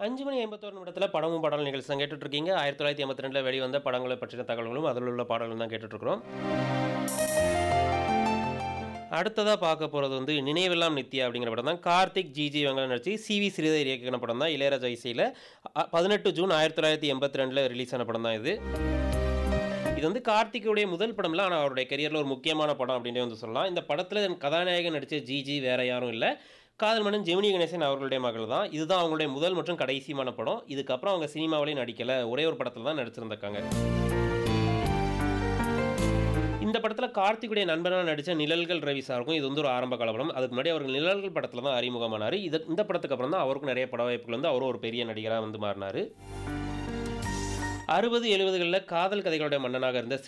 5 மணி 51 நிமிடத்தில படமும் பாடலும் நிகழ்ச்சி தான் கேட்டுட்டு இருக்கீங்க. 1982ல வெளிவந்த படங்கள பற்றின தகவல்களும், அதில் உள்ள பாடல்களும் தான் கேட்டுட்டு இருக்கிறோம். அடுத்ததா பார்க்க போறது வந்து நினைவெல்லாம் நித்யா அப்படிங்கிற படம் தான். கார்த்திக், ஜிஜி இவங்கலாம் நடிச்சு, சி.வி. ஸ்ரீதர் இயக்கின படம் தான். இளையராஜா இசையில அ 18 ஜூன் 1982ல ரிலீஸ் ஆன படம் தான் இது. இது வந்து கார்த்திக்குடைய முதல் படம் இல்ல. ஆனா அவருடைய கரியர்ல ஒரு முக்கியமான படம் அப்படின்னே வந்து சொல்லலாம். இந்த படத்தில கதாநாயகன் நடிச்ச ஜிஜி வேற யாரும் இல்ல. காதல் மன்னன் ஜெமினி கணேசன் அவர்களுடைய மகள் தான். இதுதான் அவங்களுடைய முதல் மற்றும் கடைசியான படம். இதுக்கப்புறம் அவங்க சினிமாவிலேயும் நடிக்கல. ஒரே ஒரு படத்தில தான் நடிச்சிருந்திருக்காங்க. இந்த படத்தில கார்த்திக்குடைய நண்பனா நடிச்ச நிழல்கள் ரவி சாருக்கும் இது வந்து ஒரு ஆரம்ப கால படம். அதுக்கு முன்னாடி அவர் நிழல்கள் படத்தில தான் அறிமுகமானாரு. இது இந்த படத்துக்கு அப்புறம் தான் அவருக்கும் நிறைய பட வாய்ப்புகள் வந்து அவரும் ஒரு பெரிய நடிகரா வந்து மாறினாரு. 60, 70களில காதல் கதைகளுடைய மன்னனாக இருந்த